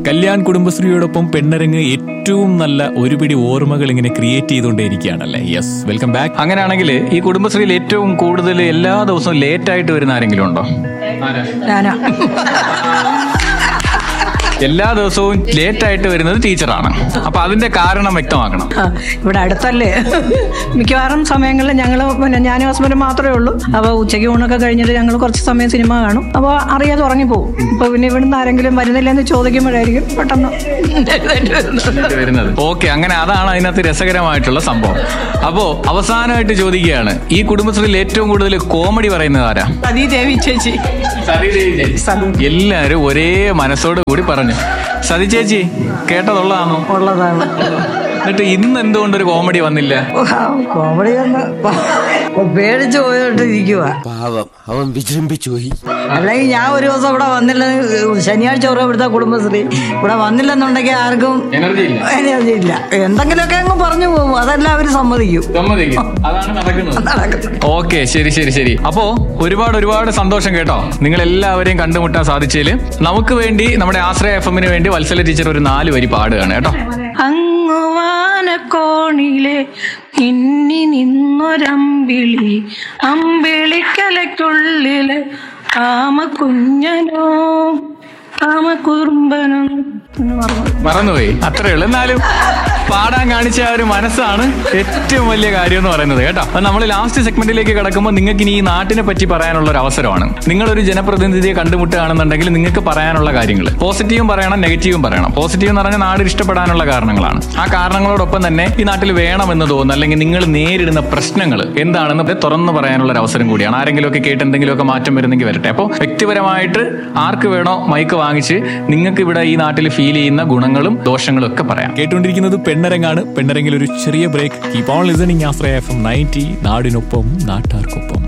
കല്യാൺ കുടുംബശ്രീയോടൊപ്പം പെണ്ണരങ്ങ് ഏറ്റവും നല്ല ഒരു പിടി ഓർമ്മകൾ ഇങ്ങനെ ക്രിയേറ്റ് ചെയ്തുകൊണ്ടേയിരിക്കുകയാണല്ലേ യെസ് വെൽക്കം ബാക്ക് അങ്ങനെയാണെങ്കിൽ ഈ കുടുംബശ്രീയിൽ ഏറ്റവും കൂടുതൽ എല്ലാ ദിവസവും ലേറ്റ് ആയിട്ട് വരുന്ന ആരെങ്കിലും ഉണ്ടോ ഞാനാ എല്ലാ ദിവസവും ലേറ്റ് ആയിട്ട് വരുന്നത് ടീച്ചറാണ് അപ്പൊ അതിന്റെ കാരണം വ്യക്തമാക്കണം ആ, ഇവിടെ അടുത്തല്ലേ മിക്കവാറും സമയങ്ങളിൽ ഞങ്ങൾ പിന്നെ ഞാനും ഹസ്ബൻഡും മാത്രമേ ഉള്ളൂ അപ്പോൾ ഉച്ചയ്ക്ക് ഊണൊക്കെ കഴിഞ്ഞിട്ട് ഞങ്ങൾ കുറച്ച് സമയം സിനിമ കാണും അപ്പോൾ അറിയാതെ ഉറങ്ങിപ്പോവും അപ്പോൾ പിന്നെ ഇവിടുന്ന് ആരെങ്കിലും വരുന്നില്ലെന്ന് ചോദിക്കുമ്പോഴായിരിക്കും പെട്ടെന്ന് എഴുന്നേറ്റ് വരുന്നത് വരുന്നത് ഓക്കെ അങ്ങനെ അതാണ് അതിനകത്ത് രസകരമായിട്ടുള്ള സംഭവം അപ്പോ അവസാനമായിട്ട് ചോദിക്കുകയാണ് ഈ കുടുംബശ്രീയിൽ ഏറ്റവും കൂടുതൽ കോമഡി പറയുന്നത് ആരാ സതീ ദേവി ചേച്ചി എല്ലാരും ഒരേ മനസ്സോട് കൂടി പറഞ്ഞു സതി ചേച്ചി കേട്ടതുള്ളതാണോ ഉള്ളതാണ് എന്നിട്ട് ഇന്ന് എന്തുകൊണ്ട് ഒരു കോമഡി വന്നില്ല കോമഡി ഒന്ന് പേടിച്ചു പോയിട്ട് ഇരിക്കുക പാവം അവൻ വിജൃംഭിച്ചു പോയി അല്ലെങ്കിൽ ഞാൻ ഒരു ദിവസം ഇവിടെ വന്നില്ല ശനിയാഴ്ച ഓരോ ഇവിടുത്തെ കുടുംബശ്രീ ഇവിടെ വന്നില്ലെന്നുണ്ടെങ്കിൽ ആർക്കും എനർജി ഇല്ല എനർജി ഇല്ല എന്തെങ്കിലുമൊക്കെ അങ്ങ് പറഞ്ഞു പോകും അതെല്ലാം അവർ സമ്മതിക്കും സമ്മതിക്കും അതാണ് നടക്കുന്നത് നടക്കുന്നത് ഓക്കെ ശരി ശരി ശരി അപ്പോ ഒരുപാട് ഒരുപാട് സന്തോഷം കേട്ടോ നിങ്ങൾ എല്ലാവരെയും കണ്ടുമുട്ടാൻ സാധിച്ചതിൽ നമുക്ക് വേണ്ടി നമ്മുടെ ആശ്രയ എഫ് എമ്മിന് വേണ്ടി വത്സല ടീച്ചർ ഒരു നാല് വരി പാടുകയാണ് കേട്ടോ അങ്ങുവാനക്കോണിലെ ഇന്നി നിന്നൊരമ്പിളി അമ്പിളിക്കലയ്ക്കുള്ളിലെ ആമ കുഞ്ഞനോ ആമ കുറുമ്പനോ എന്ന് പറഞ്ഞു മറന്നുപോയി അത്രേ ഉള്ളൂ എന്നാലും പാടാൻ കാണിച്ച ആ ഒരു മനസ്സാണ് ഏറ്റവും വലിയ കാര്യം എന്ന് പറയുന്നത് കേട്ടോ അപ്പൊ നമ്മൾ ലാസ്റ്റ് സെഗ്മെന്റിലേക്ക് കിടക്കുമ്പോൾ നിങ്ങൾക്ക് ഇനി ഈ നാട്ടിനെ പറ്റി പറയാനുള്ള ഒരു അവസരമാണ് നിങ്ങളൊരു ജനപ്രതിനിധിയെ കണ്ടുമുട്ടുകയാണെന്നുണ്ടെങ്കിൽ നിങ്ങൾക്ക് പറയാനുള്ള കാര്യങ്ങൾ പോസിറ്റീവും പറയണം നെഗറ്റീവും പറയണം പോസിറ്റീവ് എന്ന് പറഞ്ഞാൽ നാട് ഇഷ്ടപ്പെടാനുള്ള കാരണങ്ങളാണ് ആ കാരണങ്ങളോടൊപ്പം തന്നെ ഈ നാട്ടിൽ വേണമെന്ന് തോന്നുന്നു അല്ലെങ്കിൽ നിങ്ങൾ നേരിടുന്ന പ്രശ്നങ്ങൾ എന്താണെന്ന് തുറന്നു പറയാനുള്ള ഒരു അവസരം കൂടിയാണ് ആരെങ്കിലുമൊക്കെ കേട്ട് എന്തെങ്കിലുമൊക്കെ മാറ്റം വരുന്നെങ്കിൽ വരട്ടെ അപ്പോൾ വ്യക്തിപരമായിട്ട് ആർക്ക് വേണോ മൈക്ക് വാങ്ങിച്ച് നിങ്ങൾക്ക് ഇവിടെ ഈ നാട്ടിൽ ഫീൽ ചെയ്യുന്ന ഗുണങ്ങളും ദോഷങ്ങളും ഒക്കെ പറയാം കേട്ടുകൊണ്ടിരിക്കുന്നത് പെണ്ണരങ്ങാണ് പെണ്ണരങ്ങിൽ ഒരു ചെറിയ break keep on listening Ashraya F M ninety നാടിനൊപ്പം നാട്ടാർക്കൊപ്പം